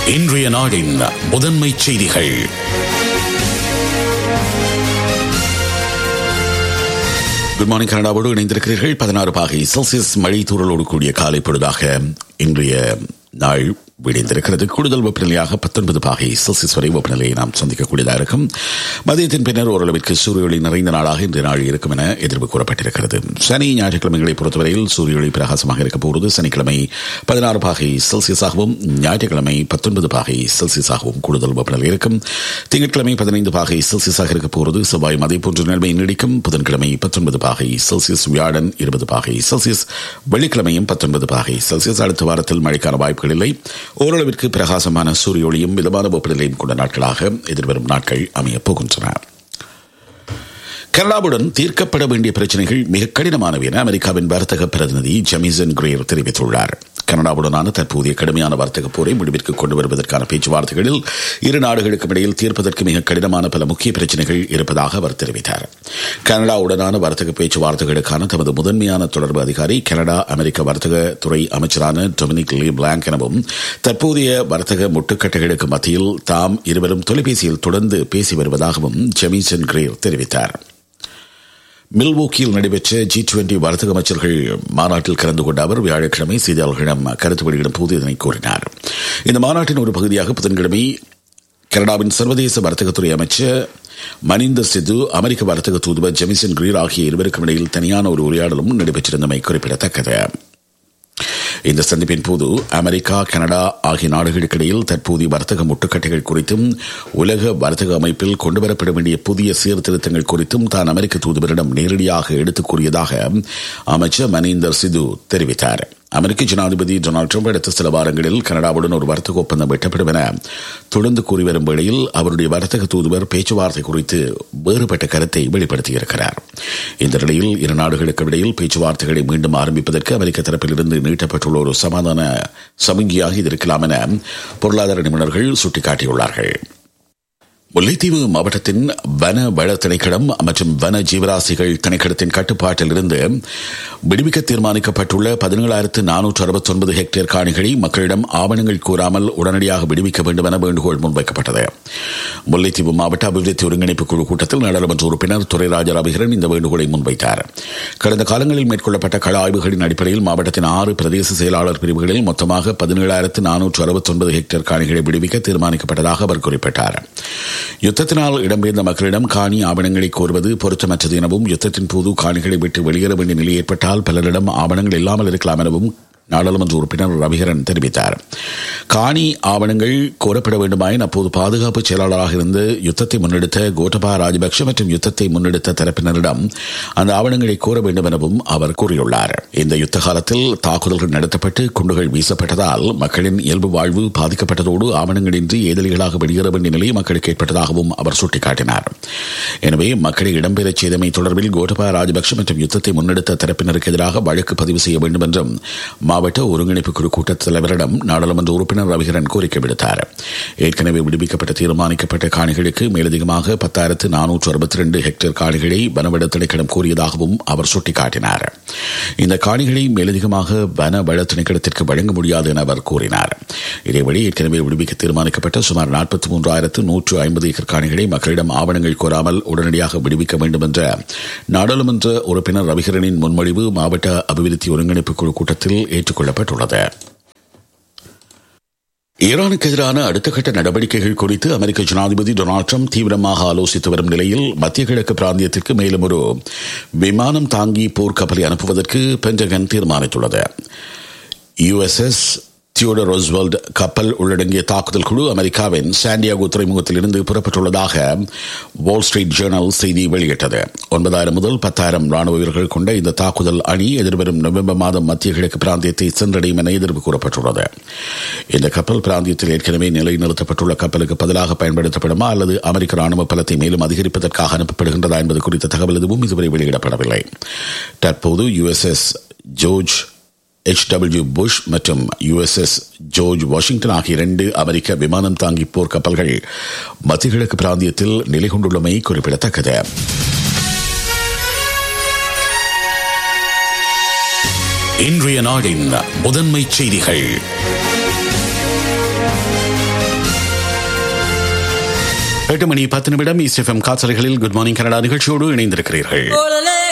இன்றைய நாடின் முதன்மை செய்திகள் குட் மார்னிங் கனடாவோடு இணைந்திருக்கிறீர்கள் பதினாறு பாகை செல்சியஸ் மழை தூறலோடு கூடிய காலை பொழுதாக இன்றைய நாள் விடிந்திருக்கிறது கூடுதல் வெப்பநிலையாக பத்தொன்பது பாகை செல்சியஸ் வரை வெப்பநிலையை நாம் சந்திக்கக்கூடியதாக இருக்கும் மதியத்தின் பின்னர் ஓரளவிற்கு சூரிய ஒளி நிறைந்த நாளாக இன்றைய நாள் இருக்கும் என எதிர்ப்பு கூறப்பட்டிருக்கிறது சனி ஞாயிற்றுக்கிழமைகளை பொறுத்தவரையில் சூரிய ஒளி பிரகாசமாக இருக்க போகிறது சனிக்கிழமை பதினாறு பாகை செல்சியஸாகவும் ஞாயிற்றுக்கிழமை பத்தொன்பது பாகை செல்சியஸாகவும் கூடுதல் வெப்பநிலை இருக்கும் திங்கட்கிழமை பதினைந்து பாகை செல்சியஸாக இருக்க போகிறது செவ்வாய் மதிய போன்ற நிலைமை நீடிக்கும் புதன்கிழமை பத்தொன்பது பாகை செல்சியஸ் வியாழன் இருபது பாகை செல்சியஸ் வெள்ளிக்கிழமையும் பத்தொன்பது பாகை செல்சியஸ் அடுத்த வாரத்தில் மழைக்கான வாய்ப்புகள் இல்லை ஓரளவிற்கு பிரகாசமான சூரிய ஒளியும் மிதமான வெப்பநிலையும் கொண்ட நாட்களாக எதிர்வரும் நாட்கள் அமையப் போகின்றன கனடாவுடன் தீர்க்கப்பட வேண்டிய பிரச்சனைகள் மிக கடினமானவை என அமெரிக்காவின் வர்த்தக பிரதிநிதி ஜமீசன் கிரேர் தெரிவித்துள்ளார் கனடாவுடனான தற்போதைய கடுமையான வர்த்தக போரை முடிவிற்கு கொண்டு வருவதற்கான பேச்சுவார்த்தைகளில் இரு நாடுகளுக்கும் இடையில் தீர்ப்பதற்கு மிக கடினமான பல முக்கிய பிரச்சனைகள் இருப்பதாக அவர் தெரிவித்தார் கனடாவுடனான வர்த்தக பேச்சுவார்த்தைகளுக்கான தமது முதன்மையான தொடர்பு அதிகாரி கனடா அமெரிக்க வர்த்தக துறை அமைச்சரான டொமினிக் லீ பிளாங்க் எனவும் தற்போதைய வர்த்தக முட்டுக்கட்டைகளுக்கு மத்தியில் தாம் இருவரும் தொலைபேசியில் தொடர்ந்து பேசி வருவதாகவும் ஜெமிசன் கிரேர் தெரிவித்தார் மில்வோக்கியில் நடைபெற்ற ஜி டுவெண்டி வர்த்தக அமைச்சர்கள் மாநாட்டில் கலந்து கொண்ட அவர் வியாழக்கிழமை செய்தியாளர்களிடம் கருத்து வெளியிடும் போது இதனை கூறினார் இந்த மாநாட்டின் ஒரு பகுதியாக புதன்கிழமை கனடாவின் சர்வதேச வர்த்தகத்துறை அமைச்சர் மனிந்தர் சித்து அமெரிக்க வர்த்தக தூதுவர் ஜெமிசன் கிரீர் ஆகிய இருவருக்கும் இடையில் தனியான ஒரு உரையாடலும் நடைபெற்றிருந்தமை குறிப்பிடத்தக்கது இந்த சந்திப்பின் போது அமெரிக்கா கனடா ஆகிய நாடுகளுக்கிடையில் தற்போதைய வர்த்தக முட்டுக்கட்டைகள் குறித்தும் உலக வர்த்தக அமைப்பில் கொண்டுவரப்பட வேண்டிய புதிய சீர்திருத்தங்கள் குறித்தும் தான் அமெரிக்க தூதுவரிடம் நேரடியாக எடுத்துக் கூறியதாக அமைச்சர் மனீந்தர் சிது தெரிவித்தார் அமெரிக்க ஜனாதிபதி டொனால்டு ட்ரம்ப் அடுத்த சில வாரங்களில் கனடாவுடன் ஒரு வர்த்தக ஒப்பந்தம் வெட்டப்படும் என தொடர்ந்து கூறி வரும் வேளையில் அவருடைய வர்த்தக தூதுவர் பேச்சுவார்த்தை குறித்து வேறுபட்ட கருத்தை வெளிப்படுத்தியிருக்கிறார் இந்த நிலையில் இரு நாடுகளுக்கு இடையில் பேச்சுவார்த்தைகளை மீண்டும் ஆரம்பிப்பதற்கு அமெரிக்க தரப்பிலிருந்து நீட்டப்பட்டுள்ள ஒரு சமாதான சமிங்கியாக இது இருக்கலாம் என பொருளாதார நிபுணர்கள் சுட்டிக்காட்டியுள்ளார்கள் முல்லைத்தீவு மாவட்டத்தின் வன வள திணைக்களம் மற்றும் வன ஜீவராசிகள் திணைக்களத்தின் கட்டுப்பாட்டில் இருந்து விடுவிக்க தீர்மானிக்கப்பட்டுள்ள பதினேழாயிரத்து நானூற்று அறுபத்தி ஒன்பது ஹெக்டேர் காணிகளை மக்களிடம் ஆவணங்கள் கூறாமல் உடனடியாக விடுவிக்க வேண்டும் என வேண்டுகோள் முன்வைக்கப்பட்டது முல்லைத்தீவு மாவட்ட அபிவிருத்தி ஒருங்கிணைப்பு குழு கூட்டத்தில் நாடாளுமன்ற உறுப்பினர் துரைராஜ ரவிகரன் இந்த வேண்டுகோளை முன்வைத்தார் கடந்த காலங்களில் மேற்கொள்ளப்பட்ட கள ஆய்வுகளின் அடிப்படையில் மாவட்டத்தின் ஆறு பிரதேச செயலாளர் பிரிவுகளில் மொத்தமாக பதினேழாயிரத்து நானூற்று அறுபத்தி ஒன்பது ஹெக்டேர் காணிகளை விடுவிக்க தீர்மானிக்கப்பட்டதாக அவர் குறிப்பிட்டார் யுத்தத்தினால் இடம்பெயர்ந்த மக்களிடம் காணி ஆவணங்களை கோருவது பொருத்தமற்றது எனவும் யுத்தத்தின் போது காணிகளை விட்டு வெளியேற வேண்டிய நிலை ஏற்பட்டால் பலரிடம் ஆவணங்கள் இல்லாமல் இருக்கலாம் எனவும் நாடாளுமன்ற உறுப்பினர் ரவிகரன் தெரிவித்தார் காணி ஆவணங்கள் கோரப்பட வேண்டுமாயின் அப்போது பாதுகாப்பு செயலாளராக இருந்து யுத்தத்தை முன்னெடுத்த கோட்டபா ராஜபக்ஷ மற்றும் யுத்தத்தை முன்னெடுத்த தரப்பினரிடம் அந்த ஆவணங்களை கோர வேண்டும் எனவும் அவர் கூறியுள்ளார் இந்த யுத்த காலத்தில் தாக்குதல்கள் நடத்தப்பட்டு குண்டுகள் வீசப்பட்டதால் மக்களின் இயல்பு வாழ்வு பாதிக்கப்பட்டதோடு ஆவணங்களின்றி ஏதலிகளாக வெளியேற வேண்டிய நிலை மக்களுக்கு ஏற்பட்டதாகவும் அவர் சுட்டிக்காட்டினார் எனவே மக்களை இடம்பெறச் செய்தமை தொடர்பில் கோட்டபா ராஜபக்ஷ மற்றும் யுத்தத்தை முன்னெடுத்த தரப்பினருக்கு எதிராக வழக்கு பதிவு செய்ய வேண்டும் என்றும் மாவட்ட ஒருங்கிணைப்பு குழு கூட்டத் தலைவரிடம் நாடாளுமன்ற உறுப்பினர் ரவிகரன் கோரிக்கை விடுத்தார் ஏற்கனவே விடுவிக்கப்பட்ட தீர்மானிக்கப்பட்ட காணிகளுக்கு மேலதிகமாக பத்தாயிரத்து நானூற்று அறுபத்தி ரெண்டு ஹெக்டேர் காணிகளை வனவள திணைக்களம் கோரியதாகவும் அவர் சுட்டிக்காட்டினார் இந்த காணிகளை மேலதிகமாக வன வள திணைக்களத்திற்கு வழங்க முடியாது என அவர் கூறினார் இதேவழி ஏற்கனவே விடுவிக்க தீர்மானிக்கப்பட்ட சுமார் நாற்பத்தி மூன்றாயிரத்து நூற்று ஐம்பது ஏக்கர் காணிகளை மக்களிடம் ஆவணங்கள் கோராமல் உடனடியாக விடுவிக்க வேண்டும் என்ற நாடாளுமன்ற உறுப்பினர் ரவிகரனின் முன்மொழிவு மாவட்ட அபிவிருத்தி ஒருங்கிணைப்பு குழு கூட்டத்தில் ஏற்றுக்கொள்ளப்பட்டுள்ளது ஈரானுக்கு எதிரான அடுத்த கட்ட நடவடிக்கைகள் குறித்து அமெரிக்க ஜனாதிபதி டொனால்டு ட்ரம்ப் தீவிரமாக ஆலோசித்து வரும் நிலையில் மத்திய கிழக்கு பிராந்தியத்திற்கு மேலும் ஒரு விமானம் தாங்கி போர்க்கப்பலை அனுப்புவதற்கு பென்டகன் தீர்மானித்துள்ளது யுஎஸ்எஸ் தியோடர் ரோஸ்வெல்ட் கப்பல் உள்ளடங்கிய தாக்குதல் குழு அமெரிக்காவின் சாண்டியாகோ துறைமுகத்திலிருந்து புறப்பட்டுள்ளதாக வால் ஸ்ட்ரீட் ஜேர்னல் செய்தி வெளியிட்டது ஒன்பதாயிரம் முதல் பத்தாயிரம் ராணுவ வீரர்கள் கொண்ட இந்த தாக்குதல் அணி எதிர்வரும் நவம்பர் மாதம் மத்திய கிழக்கு பிராந்தியத்தை சென்றடையும் என எதிர்ப்பு கூறப்பட்டுள்ளது இந்த கப்பல் பிராந்தியத்தில் ஏற்கனவே நிலைநிறுத்தப்பட்டுள்ள கப்பலுக்கு பதிலாக பயன்படுத்தப்படுமா அல்லது அமெரிக்க ராணுவ பலத்தை மேலும் அதிகரிப்பதற்காக அனுப்பப்படுகின்றதா என்பது குறித்த தகவல் எதுவும் இதுவரை வெளியிடப்படவில்லை தற்போது USS George H W Bush மற்றும் யுஎஸ்எஸ் ஜோர்ஜ் வாஷிங்டன் ஆகிய இரண்டு அமெரிக்க விமானம் தாங்கி போர் கப்பல்கள் மத்திய கிழக்கு பிராந்தியத்தில் நிலை கொண்டுள்ளமை குறிப்பிடத்தக்கது இன்றைய நாடின் முதன்மை செய்திகள் எட்டு மணி பத்து நிமிடம் இஸ்எஃப்எம் காசல்களில் குட் மார்னிங் கனடா நிகழ்ச்சியோடு இணைந்திருக்கிறீர்கள்